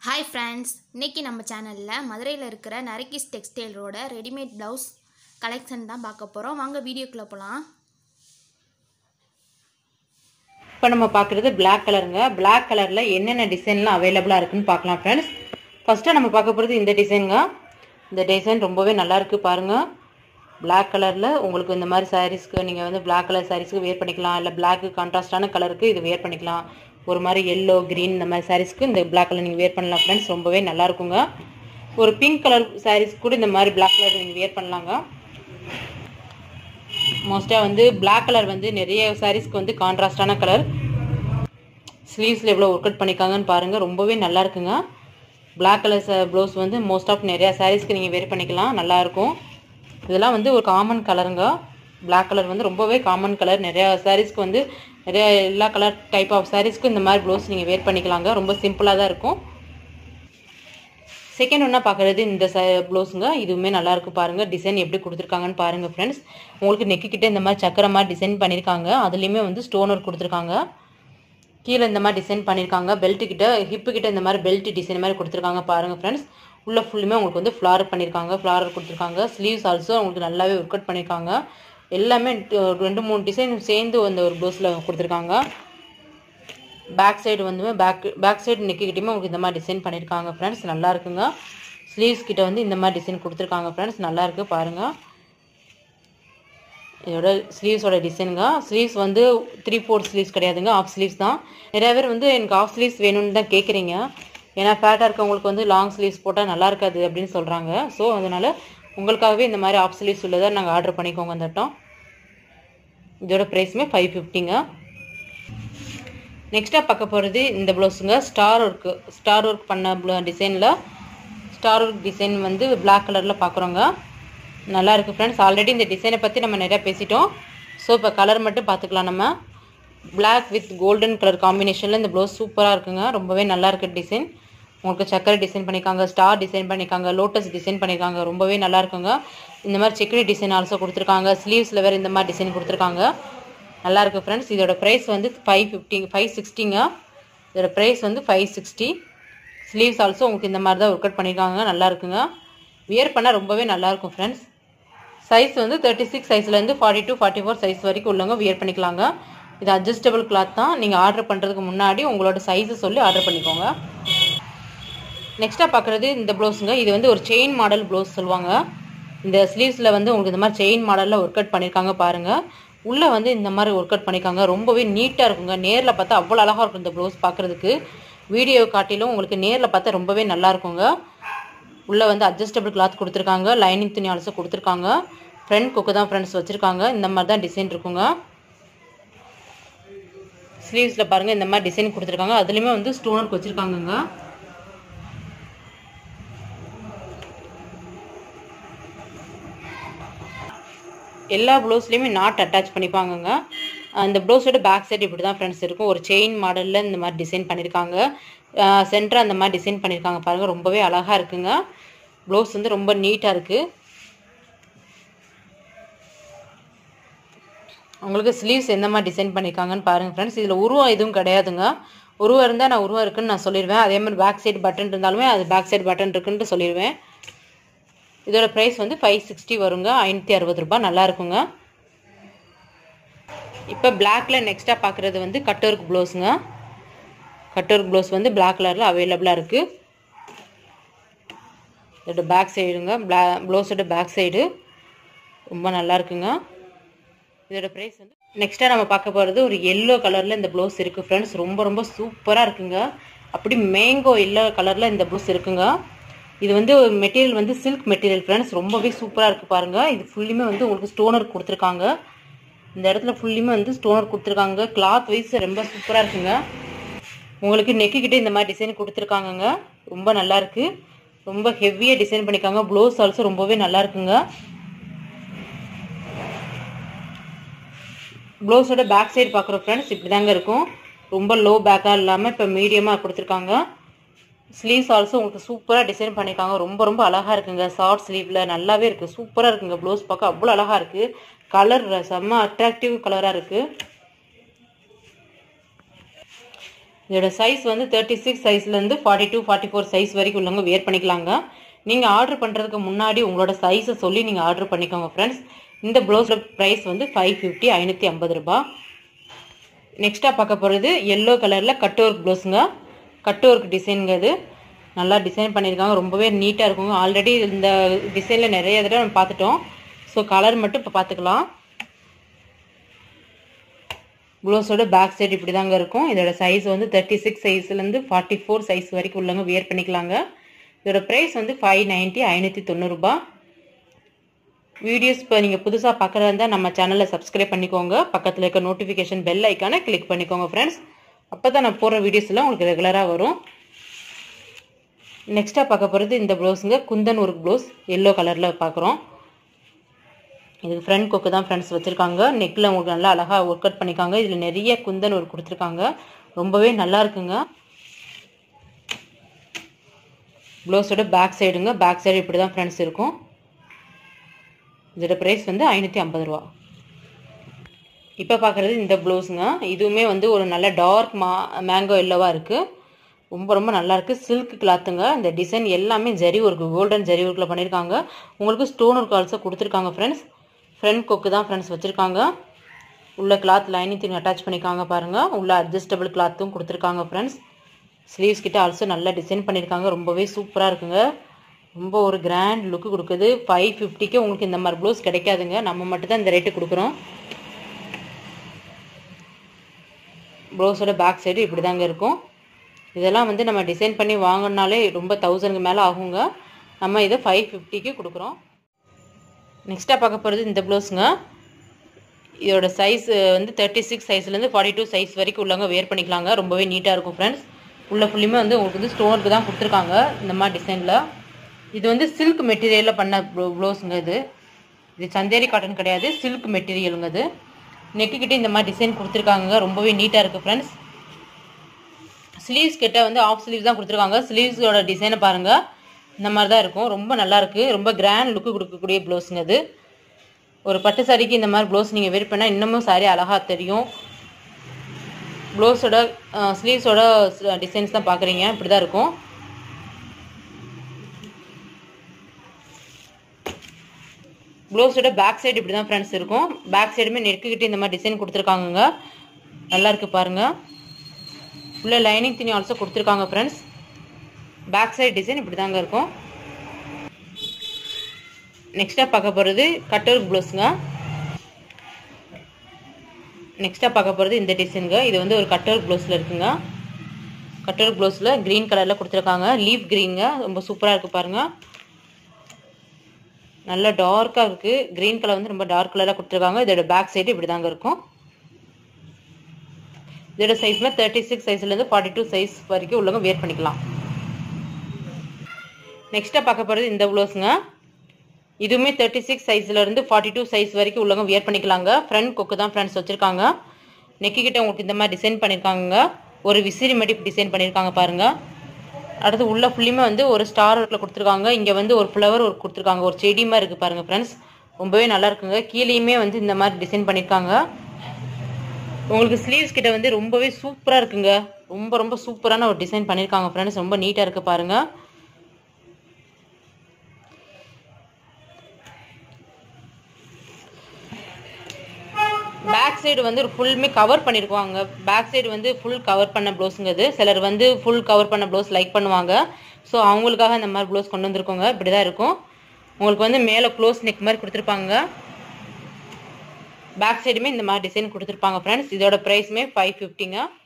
hi friends இன்னைக்கு நம்ம சேனலில் மதுரையில் இருக்கிற நரக்கிஸ் டெக்ஸ்டைலரோட ரெடிமேட் ப்ளவுஸ் கலெக்ஷன் தான் பார்க்க போகிறோம் வாங்க வீடியோக்குள்ளே போகலாம் இப்போ நம்ம பார்க்குறது Black கலருங்க Black கலரில் என்னென்ன டிசைன்லாம் அவைலபிளாக இருக்குன்னு பார்க்கலாம் ஃப்ரெண்ட்ஸ் ஃபஸ்ட்டு நம்ம பார்க்க போகிறது இந்த டிசைனுங்க இந்த டிசைன் ரொம்பவே நல்லா இருக்கு பாருங்கள் Black கலரில் உங்களுக்கு இந்த மாதிரி சாரீஸ்க்கு நீங்கள் வந்து Black கலர் சாரீஸ்க்கு வேர் பண்ணிக்கலாம் இல்லை பிளாக்கு கான்ட்ராஸ்டான கலருக்கு இது வேர் பண்ணிக்கலாம் ஒரு மாதிரி எல்லோ க்ரீன் இந்த மாதிரி சாரீஸ்க்கு இந்த Black கலர் நீங்கள் வேர் பண்ணலாம் ஃப்ரெண்ட்ஸ் ரொம்பவே நல்லா இருக்குங்க ஒரு பிங்க் கலர் சாரீஸ் கூட இந்த மாதிரி Black கலர் நீங்கள் வேர் பண்ணலாங்க மோஸ்ட்டாக வந்து Black கலர் வந்து நிறைய சாரீஸ்க்கு வந்து கான்ட்ராஸ்டான கலர் ஸ்லீவ்ஸில் எவ்வளோ ஒர்க் அவுட் பண்ணிக்காங்கன்னு பாருங்கள் ரொம்பவே நல்லா இருக்குங்க Black கலர் ப்ளவுஸ் வந்து மோஸ்ட் ஆஃப் நிறையா சாரீஸ்க்கு நீங்கள் வேர் பண்ணிக்கலாம் நல்லாயிருக்கும் இதெல்லாம் வந்து ஒரு காமன் கலருங்க Black கலர் வந்து ரொம்பவே காமன் கலர் நிறையா சாரீஸ்க்கு வந்து நிறைய எல்லா கலர் டைப் ஆஃப் சாரீஸ்க்கு இந்த மாதிரி ப்ளவுஸ் நீங்கள் வேர் பண்ணிக்கலாங்க ரொம்ப சிம்பிளாக தான் இருக்கும் செகண்ட் ஒன்றா பார்க்குறது இந்த ச ப்ளவுஸுங்க இதுவுமே நல்லா இருக்கு பாருங்கள் டிசைன் எப்படி கொடுத்துருக்காங்கன்னு பாருங்கள் ஃப்ரெண்ட்ஸ் உங்களுக்கு நெக்கு கிட்ட இந்த மாதிரி சக்கரை மாதிரி டிசைன் பண்ணியிருக்காங்க அதுலேயுமே வந்து ஸ்டோன் ஒர்க் கொடுத்துருக்காங்க கீழே இந்த மாதிரி டிசைன் பண்ணியிருக்காங்க பெல்ட்டு கிட்ட ஹிப்பு கிட்ட இந்த மாதிரி பெல்ட் டிசைன் மாதிரி கொடுத்துருக்காங்க பாருங்கள் ஃப்ரெண்ட்ஸ் உள்ள ஃபுல்லுமே உங்களுக்கு வந்து ஃப்ளார் பண்ணியிருக்காங்க ஃப்ளாரர் கொடுத்துருக்காங்க ஸ்லீவ்ஸ் ஆல்சோ உங்களுக்கு நல்லாவே ஒர்க் அவுட் பண்ணியிருக்காங்க எல்லாமே டு- ரெண்டு மூணு டிசைன் சேர்ந்து அந்த ஒரு ப்ளவுஸில் கொடுத்துருக்காங்க பேக் சைடு வந்து பேக் பேக் சைடு நெக்கிக்கிட்டையுமே உங்களுக்கு இந்த மாதிரி டிசைன் பண்ணியிருக்காங்க ஃப்ரெண்ட்ஸ் நல்லா இருக்குங்க ஸ்லீவ்ஸ் கிட்ட வந்து இந்த மாதிரி டிசைன் கொடுத்துருக்காங்க ஃப்ரெண்ட்ஸ் நல்லா இருக்கு பாருங்கள் இதோட ஸ்லீவ்ஸோட டிசைனுங்க ஸ்லீவ்ஸ் வந்து த்ரீ ஃபோர் ஸ்லீவ்ஸ் கிடையாதுங்க ஆஃப் ஸ்லீவ்ஸ் தான் நிறைய பேர் வந்து எனக்கு ஆஃப் ஸ்லீவ்ஸ் வேணும்னு தான் கேட்குறீங்க ஏன்னா ஃபேட்டாக இருக்கவங்களுக்கு வந்து லாங் ஸ்லீவ்ஸ் போட்டால் நல்லா இருக்காது அப்படின்னு சொல்கிறாங்க ஸோ அதனால் உங்களுக்காகவே இந்த மாதிரி ஆஃப் ஸ்லீவ்ஸ் உள்ளதை நாங்கள் ஆர்டர் பண்ணிக்கோங்க அந்த வட்டம் இதோட ப்ரைஸுமே ஃபைவ் ஃபிஃப்டிங்க நெக்ஸ்ட்டாக பார்க்க போகிறது இந்த ப்ளவுஸுங்க ஸ்டார் ஒர்க்கு ஸ்டார் ஒர்க் பண்ண டிசைனில் ஸ்டார் ஒர்க் டிசைன் வந்து Black கலரில் பார்க்குறோங்க நல்லா இருக்குது ஃப்ரெண்ட்ஸ் ஆல்ரெடி இந்த டிசைனை பற்றி நம்ம நிறையா பேசிட்டோம் ஸோ இப்போ கலர் மட்டும் பார்த்துக்கலாம் நம்ம Black வித் கோல்டன் கலர் காம்பினேஷனில் இந்த ப்ளவுஸ் சூப்பராக இருக்குங்க ரொம்பவே நல்லா இருக்கு டிசைன் உங்களுக்கு சக்கரை டிசைன் பண்ணியிருக்காங்க ஸ்டார் டிசைன் பண்ணியிருக்காங்க லோட்டஸ் டிசைன் பண்ணியிருக்காங்க ரொம்பவே நல்லா இருக்குங்க இந்த மாதிரி செக்குரி டிசைன் ஆல்சோ கொடுத்துருக்காங்க ஸ்லீவ்ஸில் வேறு இந்த மாதிரி டிசைன் கொடுத்துருக்காங்க நல்லா இருக்கு ஃப்ரெண்ட்ஸ் இதோட ப்ரைஸ் வந்து ஃபைவ் ஃபிஃப்டி ஃபைவ் சிக்ஸ்டிங்க இதோட ப்ரைஸ் வந்து ஃபைவ் சிக்ஸ்டி ஸ்லீவ்ஸ் ஆல்சோ உங்களுக்கு இந்த மாதிரி தான் ஒர்க் அவுட் பண்ணியிருக்காங்க நல்லா இருக்குங்க வியர் பண்ணால் ரொம்பவே நல்லா இருக்கும் ஃப்ரெண்ட்ஸ் சைஸ் வந்து தேர்ட்டி சிக்ஸ் சைஸ்லேருந்து forty two forty four size வரைக்கும் உள்ளவங்க வியர் பண்ணிக்கலாங்க இது அட்ஜஸ்டபிள் கிளாத் தான் நீங்கள் ஆர்டர் பண்ணுறதுக்கு முன்னாடி உங்களோட சைஸை சொல்லி ஆர்டர் பண்ணிக்கோங்க நெக்ஸ்ட்டாக பார்க்குறது இந்த ப்ளவுஸுங்க இது வந்து ஒரு செயின் மாடல் ப்ளவுஸ் சொல்லுவாங்க இந்த ஸ்லீவ்ஸில் வந்து உங்களுக்கு இந்த மாதிரி செயின் மாடலில் ஒர்க் அவுட் பண்ணியிருக்காங்க பாருங்கள் உள்ளே வந்து இந்த மாதிரி ஒர்க் அவுட் பண்ணியிருக்காங்க ரொம்பவே நீட்டாக இருக்குங்க நேரில் பார்த்தா அவ்வளோ அழகாக இருக்கும் இந்த ப்ளவுஸ் பார்க்குறதுக்கு வீடியோ காட்டிலும் உங்களுக்கு நேரில் பார்த்தா ரொம்பவே நல்லா இருக்குங்க உள்ளே வந்து அட்ஜஸ்டபிள் கிளாத் கொடுத்துருக்காங்க லைனிங் துணி ஆல்சோ கொடுத்துருக்காங்க ஃப்ரண்ட் கொக்கு தான் ஃப்ரெண்ட்ஸ் வச்சுருக்காங்க இந்த மாதிரி தான் டிசைன் இருக்குங்க ஸ்லீவ்ஸில் பாருங்கள் இந்த மாதிரி டிசைன் கொடுத்துருக்காங்க அதுலேயுமே வந்து ஸ்டோன் ஒர்க் வச்சுருக்காங்கங்க எல்லா ப்ளவுஸ்லேயுமே நாட் அட்டாச் பண்ணிப்பாங்கங்க அந்த ப்ளவுஸோட பேக் சைடு இப்படி தான் ஃப்ரெண்ட்ஸ் இருக்கும் ஒரு செயின் மாடலில் இந்த மாதிரி டிசைன் பண்ணியிருக்காங்க சென்டர் அந்த மாதிரி டிசைன் பண்ணியிருக்காங்க பாருங்கள் ரொம்பவே அழகாக இருக்குங்க ப்ளவுஸ் வந்து ரொம்ப நீட்டாக இருக்குது உங்களுக்கு ஸ்லீவ்ஸ் எந்த மாதிரி டிசைன் பண்ணியிருக்காங்கன்னு பாருங்கள் ஃப்ரெண்ட்ஸ் இதில் உருவம் எதுவும் கிடையாதுங்க உருவம் இருந்தால் நான் உருவம் இருக்குன்னு நான் சொல்லிடுவேன் அதே மாதிரி பேக் சைடு பட்டன் இருந்தாலுமே அது பேக் சைடு பட்டன் இருக்குன்ட்டு சொல்லிடுவேன் இதோட ப்ரைஸ் வந்து ஃபைவ் சிக்ஸ்டி வருங்க ஐநூற்றி அறுபது ரூபாய் நல்லா இருக்குங்க இப்போ பிளாக்ல நெக்ஸ்ட்டாக பார்க்குறது வந்து கட் ஒர்க் ப்ளவுஸுங்க கட் ஒர்க் ப்ளவுஸ் வந்து Black கலரில் அவைலபிளாக இருக்குது இதோட பேக் சைடுங்க ப்ளா ப்ளவுஸோட பேக் சைடு ரொம்ப நல்லா இருக்குங்க இதோட ப்ரைஸ் வந்து நெக்ஸ்ட்டாக நம்ம பார்க்க போகிறது ஒரு எல்லோ கலரில் இந்த ப்ளவுஸ் இருக்குது ஃப்ரெண்ட்ஸ் ரொம்ப ரொம்ப சூப்பராக இருக்குங்க அப்படி மேங்கோ எல்லோ கலரில் இந்த ப்ளவுஸ் இருக்குங்க இது வந்து மெட்டீரியல் வந்து சில்க் மெட்டீரியல் ஃப்ரெண்ட்ஸ் ரொம்பவே சூப்பராக இருக்குது பாருங்கள் இது ஃபுல்லுமே வந்து உங்களுக்கு ஸ்டோனர் கொடுத்துருக்காங்க இந்த இடத்துல ஃபுல்லுமே வந்து ஸ்டோனர் கொடுத்துருக்காங்க கிளாத் வைஸ் ரொம்ப சூப்பராக இருக்குங்க உங்களுக்கு நெக்கு கிட்ட இந்த மாதிரி டிசைன் கொடுத்துருக்காங்கங்க ரொம்ப நல்லா இருக்கு ரொம்ப ஹெவியாக டிசைன் பண்ணியிருக்காங்க ப்ளவுஸ் ஆல்சோ ரொம்பவே நல்லா இருக்குங்க ப்ளவுஸோட பேக் சைடு பார்க்குறோம் ஃப்ரெண்ட்ஸ் இப்படி தாங்க இருக்கும் ரொம்ப லோ பேக்காக இல்லாமல் இப்போ மீடியமாக கொடுத்துருக்காங்க ஸ்லீவ்ஸ் ஆல்சோ உங்களுக்கு சூப்பராக டிசைன் பண்ணியிருக்காங்க ரொம்ப ரொம்ப அழகாக இருக்குங்க ஷார்ட் ஸ்லீவில் நல்லாவே இருக்குது சூப்பராக இருக்குங்க ப்ளவுஸ் பார்க்க அவ்வளோ அழகாக இருக்குது கலர் செம்ம அட்ராக்டிவ் கலராக இருக்குது இதோட சைஸ் வந்து தேர்ட்டி சிக்ஸ் சைஸ்லேருந்து forty two forty four size வரைக்கும் உள்ளவங்க வேர் பண்ணிக்கலாங்க நீங்கள் ஆர்டர் பண்ணுறதுக்கு முன்னாடி உங்களோட சைஸை சொல்லி நீங்கள் ஆர்டர் பண்ணிக்கோங்க ஃப்ரெண்ட்ஸ் இந்த ப்ளவுஸோட ப்ரைஸ் வந்து ஃபைவ் ஃபிஃப்டி ஐநூற்றி ஐம்பது ரூபா நெக்ஸ்ட்டாக பார்க்க போகிறது எல்லோ கலரில் கட் ஒர்க் ப்ளவுஸுங்க கட் ஒர்க் டிசைனுங்க இது நல்லா டிசைன் பண்ணியிருக்காங்க ரொம்பவே நீட்டாக இருக்குங்க ஆல்ரெடி இந்த டிசைனில் நிறைய தடவை நம்ம பார்த்துட்டோம் ஸோ கலர் மட்டும் இப்போ பார்த்துக்கலாம் ப்ளவுஸோட பேக் சைடு இப்படி தாங்க இருக்கும் இதோட சைஸ் வந்து தேர்ட்டி சிக்ஸ் சைஸ்லேருந்து ஃபார்ட்டி ஃபோர் சைஸ் வரைக்கும் உள்ளவங்க வியர் பண்ணிக்கலாங்க இதோட ப்ரைஸ் வந்து ஃபைவ் நைன்ட்டி ஐநூற்றி தொண்ணூறுபா வீடியோஸ் இப்போ நீங்கள் புதுசாக பார்க்குறதா இருந்தால் நம்ம சேனலில் சப்ஸ்கிரைப் பண்ணிக்கோங்க பக்கத்தில் இருக்க நோட்டிஃபிகேஷன் பெல் ஐக்கானை கிளிக் பண்ணிக்கோங்க ஃப்ரெண்ட்ஸ் அப்போ தான் நான் போடுற வீடியோஸ் எல்லாம் உங்களுக்கு ரெகுலராக வரும் நெக்ஸ்ட்டாக பார்க்க போகிறது இந்த ப்ளவுஸுங்க குந்தன் ஒர்க் ப்ளவுஸ் எல்லோ கலரில் பார்க்குறோம் இதுக்கு ஃப்ரண்ட் கொக்கு தான் ஃப்ரெண்ட்ஸ் வச்சுருக்காங்க நெக்கில் உங்களுக்கு நல்லா அழகாக ஒர்க் அவுட் பண்ணிக்காங்க இதில் நிறைய குந்தன் ஒர்க் கொடுத்துருக்காங்க ரொம்பவே நல்லா இருக்குங்க ப்ளவுஸோட பேக் சைடுங்க பேக் சைடு இப்படி தான் ஃப்ரெண்ட்ஸ் இருக்கும் இதோட ப்ரைஸ் வந்து ஐநூற்றி ஐம்பது ரூபா இப்போ பார்க்குறது இந்த ப்ளவுஸுங்க இதுவுமே வந்து ஒரு நல்ல டார்க் மா மேங்கோ எல்லோவாக இருக்குது ரொம்ப ரொம்ப நல்லா இருக்குது சில்க் கிளாத்துங்க இந்த டிசைன் எல்லாமே ஜரி ஒர்க்கு கோல்டன் ஜரி ஒர்க்கில் பண்ணியிருக்காங்க உங்களுக்கு ஸ்டோன் ஒர்க் ஆல்சோ கொடுத்துருக்காங்க ஃப்ரெண்ட்ஸ் ஃப்ரண்ட் கொக்கு தான் ஃப்ரெண்ட்ஸ் வச்சுருக்காங்க உள்ள கிளாத் லைனிங் அட்டாச் பண்ணியிருக்காங்க பாருங்கள் உள்ள அட்ஜஸ்டபிள் கிளாத்தும் கொடுத்துருக்காங்க ஃப்ரெண்ட்ஸ் ஸ்லீவ்ஸ் கிட்ட ஆல்சோ நல்லா டிசைன் பண்ணியிருக்காங்க ரொம்பவே சூப்பராக இருக்குங்க ரொம்ப ஒரு கிராண்ட் லுக்கு கொடுக்குது ஃபைவ் ஃபிஃப்டிக்கு உங்களுக்கு இந்த மாதிரி ப்ளவுஸ் கிடைக்காதுங்க நம்ம மட்டும் தான் இந்த ரேட்டு கொடுக்குறோம் ப்ளவுஸோட பேக் சைடு இப்படி தாங்க இருக்கும் இதெல்லாம் வந்து நம்ம டிசைன் பண்ணி வாங்கினாலே ரொம்ப தௌசண்ட்க்கு மேலே ஆகுங்க நம்ம இதை ஃபைவ் ஃபிஃப்டிக்கு கொடுக்குறோம் நெக்ஸ்ட்டாக பார்க்க போகிறது இந்த ப்ளவுஸுங்க இதோட சைஸ் வந்து தேர்ட்டி சிக்ஸ் சைஸ்லேருந்து ஃபார்ட்டி டூ சைஸ் வரைக்கும் உள்ளவங்க வேர் பண்ணிக்கலாங்க ரொம்பவே நீட்டாக இருக்கும் ஃப்ரெண்ட்ஸ் உள்ள ஃபுல்லுமே வந்து உங்களுக்கு வந்து ஸ்டோனுக்கு தான் கொடுத்துருக்காங்க இந்த மாதிரி டிசைனில் இது வந்து சில்க் மெட்டீரியலில் பண்ண ப்ளவுஸுங்க இது இது சந்தேரி காட்டன் கிடையாது சில்க் மெட்டீரியலுங்க இது நெக்குக்கிட்ட இந்த மாதிரி டிசைன் கொடுத்துருக்காங்க ரொம்பவே நீட்டாக இருக்குது ஃப்ரெண்ட்ஸ் ஸ்லீவ்ஸ் கிட்ட வந்து ஆஃப் ஸ்லீவ்ஸ் தான் கொடுத்துருக்காங்க ஸ்லீவ்ஸோட டிசைனை பாருங்கள் இந்த மாதிரி தான் இருக்கும் ரொம்ப நல்லா இருக்கு ரொம்ப கிராண்ட் லுக்கு கொடுக்கக்கூடிய ப்ளவுஸுங்க அது ஒரு பட்டு சாரிக்கு இந்த மாதிரி ப்ளவுஸ் நீங்கள் வெயிட் பண்ணால் இன்னமும் சாரி அழகாக தெரியும் ப்ளவுஸோட ஸ்லீவ்ஸோட டிசைன்ஸ் தான் பார்க்குறீங்க இப்படி தான் இருக்கும் ப்ளவுஸோட பேக் சைடு இப்படி தான் ஃப்ரெண்ட்ஸ் இருக்கும் பேக் சைடுமே நெருக்கிக்கிட்டு இந்த மாதிரி டிசைன் கொடுத்துருக்காங்கங்க நல்லா இருக்கு பாருங்கள் உள்ள லைனிங் துணி ஆல்சோ கொடுத்துருக்காங்க ஃப்ரெண்ட்ஸ் பேக் சைடு டிசைன் இப்படி தாங்க இருக்கும் நெக்ஸ்ட்டாக பார்க்க போகிறது கட்டர் ப்ளவுஸுங்க நெக்ஸ்ட்டாக பார்க்க போகிறது இந்த டிசைனுங்க இது வந்து ஒரு கட்டர் ப்ளவுஸில் இருக்குங்க கட்டர் ப்ளவுஸில் க்ரீன் கலரில் கொடுத்துருக்காங்க லீஃப் க்ரீனுங்க ரொம்ப சூப்பராக இருக்குது பாருங்கள் நல்லா டார்க்காக இருக்குது க்ரீன் கலர் வந்து ரொம்ப டார்க் கலராக கொடுத்துருக்காங்க இதோட பேக் சைடு இப்படி தாங்க இருக்கும் இதோட சைஸில் தேர்ட்டி சிக்ஸ் சைஸ்லேருந்து ஃபார்ட்டி டூ சைஸ் வரைக்கும் உள்ளவங்க வேர் பண்ணிக்கலாம் நெக்ஸ்ட்டாக பார்க்க போகிறது இந்த ப்ளவுஸுங்க இதுவுமே தேர்ட்டி சிக்ஸ் சைஸ்லேருந்து ஃபார்ட்டி டூ சைஸ் வரைக்கும் உள்ளவங்க வியர் பண்ணிக்கலாங்க ஃப்ரண்ட் கொக்கு தான் ஃப்ரெண்ட்ஸ் வச்சுருக்காங்க நெக்கு கிட்ட உங்களுக்கு இந்த மாதிரி டிசைன் பண்ணியிருக்காங்க ஒரு விசிறி மடிப்பு டிசைன் பண்ணியிருக்காங்க பாருங்கள் அடுத்து உள்ள ஃபுல்லுமே வந்து ஒரு ஸ்டார் ஒர்க்கில் கொடுத்துருக்காங்க இங்கே வந்து ஒரு ஃப்ளவர் ஒர்க் கொடுத்துருக்காங்க ஒரு செடி மாதிரி இருக்குது பாருங்கள் ஃப்ரெண்ட்ஸ் ரொம்பவே நல்லா இருக்குங்க கீழேயுமே வந்து இந்த மாதிரி டிசைன் பண்ணியிருக்காங்க உங்களுக்கு ஸ்லீவ்ஸ் கிட்ட வந்து ரொம்பவே சூப்பராக இருக்குங்க ரொம்ப ரொம்ப சூப்பரான ஒரு டிசைன் பண்ணியிருக்காங்க ஃப்ரெண்ட்ஸ் ரொம்ப நீட்டாக இருக்குது பாருங்கள் பேக் சைடு வந்து ஃபுல்லுமே கவர் பண்ணியிருக்குவாங்க பேக் சைடு வந்து ஃபுல் கவர் பண்ண ப்ளவுஸுங்க இது சிலர் வந்து ஃபுல் கவர் பண்ண ப்ளவுஸ் லைக் பண்ணுவாங்க ஸோ அவங்களுக்காக இந்த மாதிரி ப்ளவுஸ் கொண்டு வந்திருக்கோங்க இப்படி தான் இருக்கும் உங்களுக்கு வந்து மேலே க்ளோஸ் நெக் மாதிரி கொடுத்துருப்பாங்க பேக் சைடுமே இந்த மாதிரி டிசைன் கொடுத்துருப்பாங்க ஃப்ரெண்ட்ஸ் இதோட ப்ரைஸுமே ஃபைவ் ஃபிஃப்டிங்க